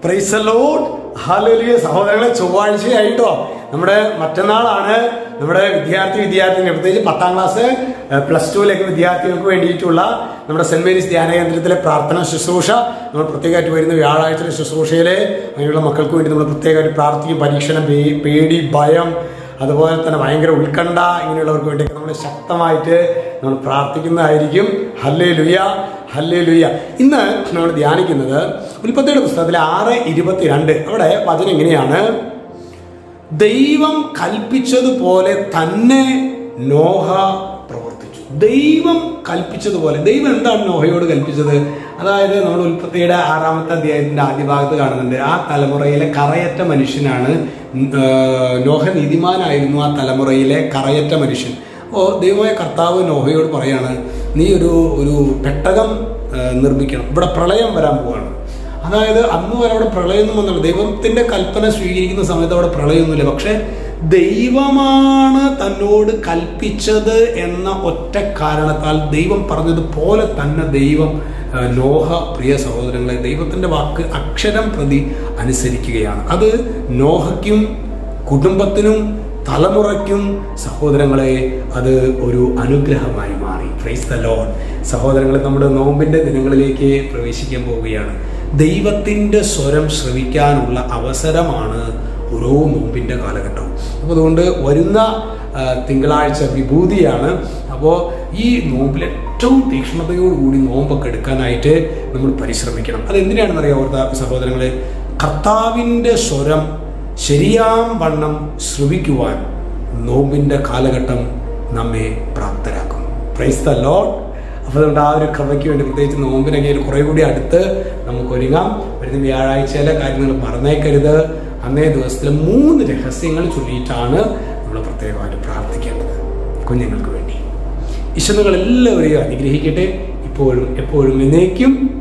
പ്രൈസലോ ഹാലലിയ സഹോദരങ്ങളെ ചൊവ്വാഴ്ചയായിട്ടോ നമ്മുടെ മറ്റന്നാളാണ് നമ്മുടെ വിദ്യാർത്ഥി വിദ്യാർത്ഥികൾ പ്രത്യേകിച്ച് പത്താം ക്ലാസ് പ്ലസ് ടുവിലേക്ക് വിദ്യാർത്ഥികൾക്ക് വേണ്ടിയിട്ടുള്ള നമ്മുടെ സെന്റ് മേരീസ് ധ്യാന കേന്ദ്രത്തിലെ പ്രാർത്ഥന ശുശ്രൂഷ നമ്മൾ പ്രത്യേകമായിട്ട് വരുന്ന വ്യാഴാഴ്ചയിലെ ശുശ്രൂഷയിലെ അങ്ങനെയുള്ള മക്കൾക്ക് വേണ്ടി നമ്മൾ പ്രത്യേകമായിട്ട് പ്രാർത്ഥിക്കും പരീക്ഷണം പേ- പേടി ഭയം അതുപോലെ തന്നെ ഭയങ്കര ഉത്കണ്ഠ ഇങ്ങനെയുള്ളവർക്ക് വേണ്ടി നമ്മൾ ശക്തമായിട്ട് നമ്മൾ പ്രാർത്ഥിക്കുന്നതായിരിക്കും ഹല്ലേ ലുയ ഹല്ലേ ലുയ ഇന്ന് നമ്മൾ ധ്യാനിക്കുന്നത് ഉൽപ്പത്തിയുടെ പുസ്തകത്തിലെ ആറ് ഇരുപത്തിരണ്ട് അവിടെ വചനം എങ്ങനെയാണ് ദൈവം കൽപ്പിച്ചതുപോലെ തന്നെ നോഹ പ്രവർത്തിച്ചു ദൈവം കൽപ്പിച്ചതുപോലെ ദൈവം എന്താണ് നോഹയോട് കൽപ്പിച്ചത് അതായത് നമ്മൾ ഉൽപ്പത്തിയുടെ ആറാമത്തെ അധ്യായത്തിന്റെ ആദ്യ ഭാഗത്ത് കാണുന്നുണ്ട് ആ തലമുറയിലെ കറയറ്റ മനുഷ്യനാണ് ഉം, ആ, നോഹ നീതിമാനായിരുന്നു ആ തലമുറയിലെ കറയറ്റ മനുഷ്യൻ അപ്പോൾ ദൈവമായ കർത്താവ് നോഹയോട് പറയാണ് നീ ഒരു ഒരു പെട്ടകം ആ, നിർമ്മിക്കണം ഇവിടെ പ്രളയം വരാൻ പോവാണ് അതായത് അന്ന് വരെ അവിടെ പ്രളയമൊന്നും വന്നില്ല ദൈവത്തിന്റെ കൽപ്പന സ്വീകരിക്കുന്ന സമയത്ത് അവിടെ പ്രളയമൊന്നുമില്ല പക്ഷെ ദൈവമാണ് തന്നോട് കൽപ്പിച്ചത് എന്ന ഒറ്റ കാരണത്താൽ ദൈവം പറഞ്ഞതുപോലെ തന്നെ ദൈവം ആ, നോഹ പ്രിയ സഹോദരങ്ങളെ ദൈവത്തിന്റെ വാക്ക് അക്ഷരം പ്രതി അനുസരിക്കുകയാണ് അത് നോഹയ്ക്കും കുടുംബത്തിനും തലമുറയ്ക്കും സഹോദരങ്ങളെ അത് ഒരു അനുഗ്രഹമായി മാറി പ്രൈസ് ദ ലോഡ് സഹോദരങ്ങളെ നമ്മുടെ നോമ്പിന്റെ ദിനങ്ങളിലേക്ക് പ്രവേശിക്കാൻ പോവുകയാണ് ദൈവത്തിന്റെ സ്വരം ശ്രവിക്കാനുള്ള അവസരമാണ് ഓരോ നോമ്പിന്റെ കാലഘട്ടവും അപ്പോൾ അതുകൊണ്ട് വരുന്ന ആ, തിങ്കളാഴ്ച വിഭൂതിയാണ് അപ്പോൾ ഈ നോമ്പിൽ ഏറ്റവും തീക്ഷ്ണതയോടുകൂടി നോമ്പൊക്കെ എടുക്കാനായിട്ട് നമ്മൾ പരിശ്രമിക്കണം അതെന്തിനാണെന്ന് അറിയാം ഓർത്ത സഹോദരങ്ങളെ കർത്താവിൻ്റെ സ്വരം ശരിയാം വണ്ണം ശ്രവിക്കുവാൻ നോമ്പിൻ്റെ കാലഘട്ടം നമ്മെ പ്രാപ്തരാക്കും പ്രൈസ് ദ ലോഡ് അപ്പോൾ അതുകൊണ്ട് ആ ഒരു കൃപയ്ക്ക് വേണ്ടി പ്രത്യേകിച്ച് നോമ്പിനൊക്കെ കുറെ കൂടി അടുത്ത് നമുക്ക് ഒരുങ്ങാം വരുന്ന വ്യാഴാഴ്ചയിലെ കാര്യങ്ങൾ മറന്നേക്കരുത് അന്നേ ദിവസത്തിൽ മൂന്ന് രഹസ്യങ്ങൾ ചൊല്ലിയിട്ടാണ് നമ്മൾ പ്രത്യേകമായിട്ട് പ്രാർത്ഥിക്കേണ്ടത് കുഞ്ഞുങ്ങൾക്ക് വേണ്ടി ഈശ്വരങ്ങൾ എല്ലാവരെയും അനുഗ്രഹിക്കട്ടെ ഇപ്പോഴും എപ്പോഴും എന്നേക്കും